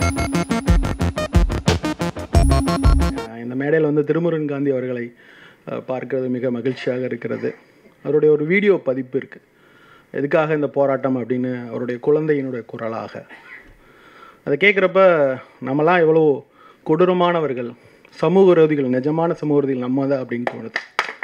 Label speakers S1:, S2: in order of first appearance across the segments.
S1: அஹ் இந்த மேடையில் வந்து திருமுருகன் காந்தி அவர்களை அஹ், பார்க்கிறது மிக மகிழ்ச்சியாக இருக்கிறது அவருடைய ஒரு வீடியோ பதிப்பு இருக்குது எதுக்காக இந்த போராட்டம் அப்படின்னு அவருடைய குழந்தையினுடைய குரலாக அதை கேட்குறப்ப நம்மலாம் எவ்வளோ கொடூரமானவர்கள் சமூக விரோதிகள் நிஜமான சமூக விரோதிகள் நம்ம தான் அப்படின்னு தோணுது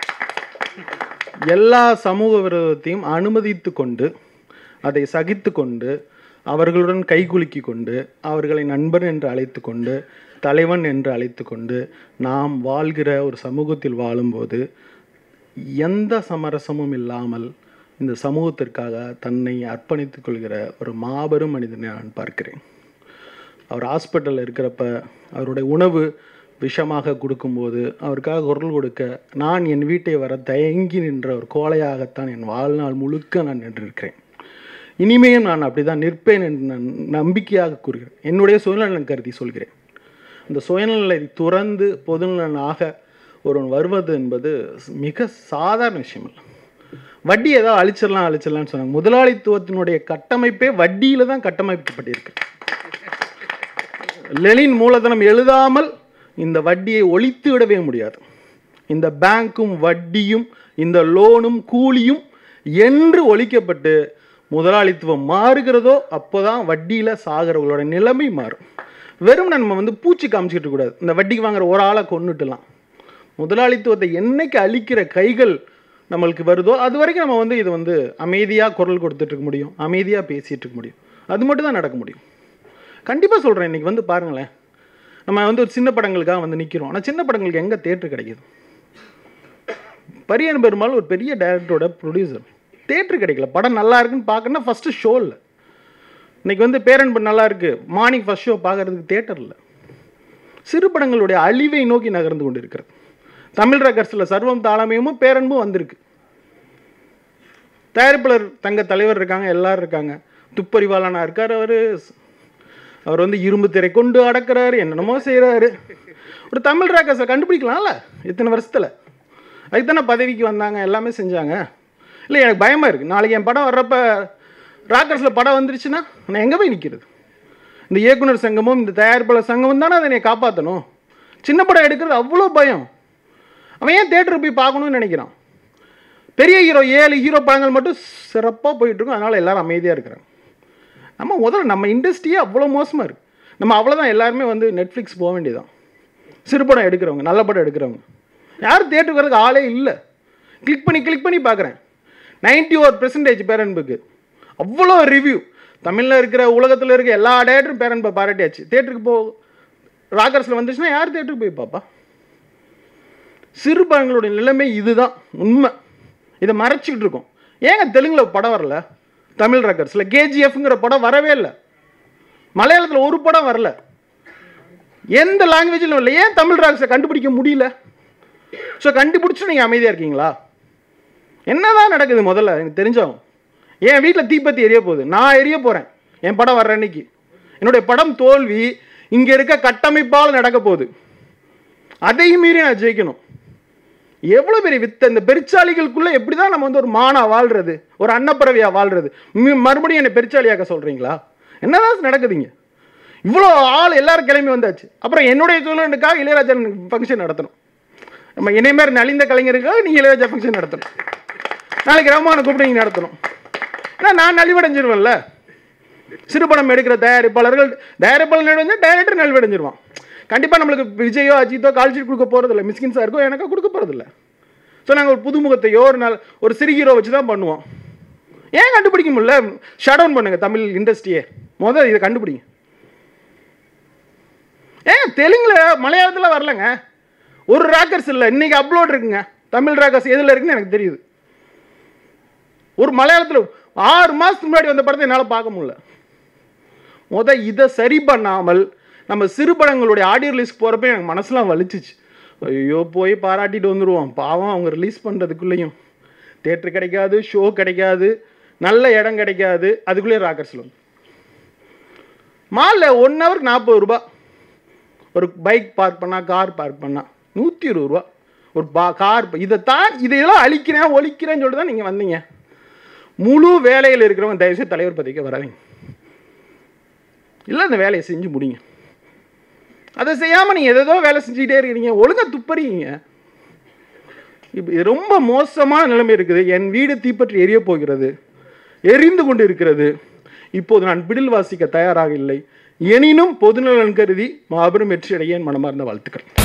S1: எல்லா சமூக விரோதத்தையும் அனுமதித்து கொண்டு அதை சகித்து கொண்டு அவர்களுடன் கைகுலுக்கி கொண்டு அவர்களை நண்பன் என்று அழைத்து கொண்டு தலைவன் என்று அழைத்து கொண்டு நாம் வாழ்கிற ஒரு சமூகத்தில் வாழும்போது எந்த சமரசமும் இல்லாமல் இந்த சமூகத்திற்காக தன்னை அர்ப்பணித்துக் கொள்கிற ஒரு மாபெரும் மனிதனை நான் பார்க்கிறேன் அவர் ஹாஸ்பிட்டலில் இருக்கிறப்ப அவருடைய உணவு விஷமாக கொடுக்கும்போது அவருக்காக குரல் கொடுக்க நான் என் வீட்டை வர தயங்கி நின்ற ஒரு கோழையாகத்தான் என் வாழ்நாள் முழுக்க நான் நின்றிருக்கிறேன் இனிமேலும் நான் அப்படிதான் நிற்பேன் என்று நான் நம்பிக்கையாக கூறுகிறேன் என்னுடைய சுயநலன் கருதி சொல்கிறேன் அந்த சுயநலனை துறந்து பொதுநலனாக ஒருவன் வருவது என்பது மிக சாதாரண விஷயம் இல்லை வட்டி ஏதோ அழிச்சிடலாம் அழிச்சிடலாம்னு சொன்னாங்க முதலாளித்துவத்தினுடைய கட்டமைப்பே வட்டியில தான் கட்டமைக்கப்பட்டிருக்கு லெனின் மூலதனம் எழுதாமல் இந்த வட்டியை ஒழித்து விடவே முடியாது இந்த பேங்க்கும் வட்டியும் இந்த லோனும் கூலியும் என்று ஒழிக்கப்பட்டு முதலாளித்துவம் மாறுகிறதோ அப்போதான் வட்டியில் சாகிறவங்களோட நிலைமை மாறும் வெறும் நம்ம வந்து பூச்சி காமிச்சிட்டு கூடாது இந்த வட்டிக்கு வாங்குற ஒரு ஆளை கொண்டுட்டலாம் முதலாளித்துவத்தை என்னைக்கு அழிக்கிற கைகள் நம்மளுக்கு வருதோ அது வரைக்கும் நம்ம வந்து இது வந்து அமைதியாக குரல் கொடுத்துட்டு இருக்க முடியும் அமைதியாக பேசிகிட்டு இருக்க முடியும் அது மட்டும் தான் நடக்க முடியும் கண்டிப்பாக சொல்கிறேன் இன்றைக்கி வந்து பாருங்களேன் நம்ம வந்து ஒரு சின்ன படங்களுக்காக வந்து நிற்கிறோம் ஆனால் சின்ன படங்களுக்கு எங்கே தேட்டர் கிடைக்குது பரியன் பெருமாள் ஒரு பெரிய டைரக்டரோட ப்ரொடியூசர் தேட்டர் கிடைக்கல படம் நல்லா இருக்குன்னு பார்க்கணுன்னா ஃபஸ்ட்டு ஷோ இல்லை இன்னைக்கு வந்து பேரன்பு நல்லா இருக்கு மார்னிங் ஃபர்ஸ்ட் ஷோ பார்க்கறதுக்கு தேட்டர் இல்லை சிறு படங்களுடைய அழிவை நோக்கி நகர்ந்து கொண்டு இருக்கிறது தமிழ் ரகர்ஸில் சர்வம் தாளமயமும் பேரன்பும் வந்திருக்கு தயாரிப்பாளர் தங்க தலைவர் இருக்காங்க எல்லாரும் இருக்காங்க துப்பறிவாளனா இருக்கார் அவர் அவர் வந்து இரும்பு திரை கொண்டு அடக்குறாரு என்னென்னமோ செய்கிறாரு ஒரு தமிழ் ராக்கர்ஸை கண்டுபிடிக்கலாம்ல இத்தனை வருஷத்தில் அதுக்கு தானே பதவிக்கு வந்தாங்க எல்லாமே செஞ்சாங்க இல்லை எனக்கு பயமாக இருக்குது நாளைக்கு என் படம் வர்றப்ப ராக்கர்ஸில் படம் வந்துருச்சுன்னா நான் எங்கே போய் நிற்கிறது இந்த இயக்குனர் சங்கமும் இந்த தயாரிப்பாளர் சங்கமும் தானே அதை என்னை காப்பாற்றணும் சின்ன படம் எடுக்கிறது அவ்வளோ பயம் அவன் ஏன் தேட்டருக்கு போய் பார்க்கணும்னு நினைக்கிறான் பெரிய ஹீரோ ஏழு ஹீரோ படங்கள் மட்டும் சிறப்பாக போயிட்டுருக்கும் அதனால் எல்லாரும் அமைதியாக இருக்கிறாங்க நம்ம முதல்ல நம்ம இண்டஸ்ட்ரியே அவ்வளோ மோசமாக இருக்குது நம்ம அவ்வளோதான் எல்லாருமே வந்து நெட்ஃப்ளிக்ஸ் போக வேண்டியதான் சிறு படம் எடுக்கிறவங்க நல்ல படம் எடுக்கிறவங்க யாரும் தேட்டருக்கு வரதுக்கு ஆளே இல்லை கிளிக் பண்ணி கிளிக் பண்ணி பார்க்குறேன் நைன்டி ஒரு பெர்சன்டேஜ் பேரன்புக்கு அவ்வளோ ரிவ்யூ தமிழில் இருக்கிற உலகத்தில் இருக்க எல்லா டேரக்டரும் பேரன்பை பாராட்டியாச்சு தேட்டருக்கு போ ராக்கர்ஸில் வந்துச்சுன்னா யார் தேட்டருக்கு போய் பாப்பா சிறு படங்களுடைய நிலைமை இதுதான் உண்மை இதை மறைச்சிக்கிட்டு இருக்கோம் ஏங்க தெலுங்கில் படம் வரல தமிழ் ரெக்கர்ஸில் கேஜிஎஃப்ங்கிற படம் வரவே இல்லை மலையாளத்தில் ஒரு படம் வரல எந்த லாங்குவேஜிலும் இல்லை ஏன் தமிழ் ராக்ஸை கண்டுபிடிக்க முடியல ஸோ கண்டுபிடிச்சு நீங்கள் அமைதியாக இருக்கீங்களா என்னதான் நடக்குது முதல்ல எனக்கு தெரிஞ்சவங்க என் வீட்டில் தீப்பத்தி எரிய போகுது நான் எரிய போகிறேன் என் படம் வர்ற அன்னைக்கு என்னுடைய படம் தோல்வி இங்கே இருக்க கட்டமைப்பால் நடக்க போகுது அதையும் மீறி நான் ஜெயிக்கணும் எவ்வளோ பெரிய வித்த இந்த பெருச்சாளிகளுக்குள்ள எப்படி தான் நம்ம வந்து ஒரு மானா வாழ்றது ஒரு அன்னப்பறவையா வாழ்றது மி- மறுபடியும் என்னை பெருச்சாளியாக்க சொல்றீங்களா என்னதான் நடக்குதுங்க இவ்வளோ ஆள் எல்லாரும் கிளம்பி வந்தாச்சு அப்புறம் என்னுடைய சூழலுக்காக இளையராஜா ஃபங்க்ஷன் நடத்தணும் நம்ம என்னை மாதிரி நலிந்த கலைஞருக்காக நீங்கள் இளையராஜா ஃபங்க்ஷன் நடத்தணும் நாளைக்கு ரஹ்மானை கூப்பிட்டு நீங்கள் நடத்தணும் ஏன்னா நான் நலிவடைஞ்சிருவேன்ல சிறுபடம் எடுக்கிற தயாரிப்பாளர்கள் தயாரிப்பாளர் நடிவடைஞ்சா டைரக்டர் நலிவடைஞ்சிருவான் கண்டிப்பாக நம்மளுக்கு விஜயோ அஜித்தோ கால்ஷீட் கொடுக்க போகிறதில்ல மிஸ்கின் சாருக்கோ எனக்கோ கொடுக்க போகிறதில்ல ஸோ நாங்கள் ஒரு புதுமுகத்தையோ ஒரு நாள் ஒரு சிறு ஹீரோ வச்சு தான் பண்ணுவோம் ஏன் கண்டுபிடிக்க முடியல ஷட் டவுன் பண்ணுங்க தமிழ் இண்டஸ்ட்ரியே முதல் இதை கண்டுபிடிங்க ஏன் தெலுங்குல மலையாளத்தில் வரலங்க ஒரு ராக்கர்ஸ் இல்லை இன்னைக்கு அப்லோட் இருக்குங்க தமிழ் ராக்கர்ஸ் எதில் இருக்குன்னு எனக்கு தெரியுது ஒரு மலையாளத்தில் ஆறு மாதத்துக்கு முன்னாடி வந்த படத்தை என்னால் பார்க்க முடியல முத இதை சரி பண்ணாமல் நம்ம சிறு படங்களுடைய ஆடியோ ரிலீஸ் போகிறப்ப எனக்கு மனசுலாம் வலிச்சிச்சு ஐயோ போய் பாராட்டிட்டு வந்துடுவோம் பாவம் அவங்க ரிலீஸ் பண்ணுறதுக்குள்ளேயும் தேட்டர் கிடைக்காது ஷோ கிடைக்காது நல்ல இடம் கிடைக்காது அதுக்குள்ளேயே ராக்கர்ஸில் வந்து மாலில் ஒன் ஹவருக்கு நாற்பது ரூபா ஒரு பைக் பார்க் பண்ணால் கார் பார்க் பண்ணால் நூற்றி இருபது ரூபா ஒரு பா கார் இதை தான் இதையெல்லாம் அழிக்கிறேன் ஒழிக்கிறேன்னு சொல்லிட்டு தான் நீங்கள் வந்தீங்க முழு வேலையில் இருக்கிறவங்க தயவுசெய்து தலைவர் பதவிக்கு வராதீங்க இல்லை அந்த வேலையை செஞ்சு முடிங்க அதை செய்யாமல் நீங்கள் எதோ வேலை செஞ்சுக்கிட்டே இருக்கிறீங்க ஒழுங்கா துப்பறீங்க இப்போ ரொம்ப மோசமான நிலைமை இருக்குது என் வீடு தீப்பற்றி எரிய போகிறது எரிந்து கொண்டு இருக்கிறது இப்போது நான் பிடில் வாசிக்க தயாராக இல்லை எனினும் பொதுநலன் கருதி மாபெரும் வெற்றி அடைய என் மனமார்ந்த வாழ்த்துக்கள்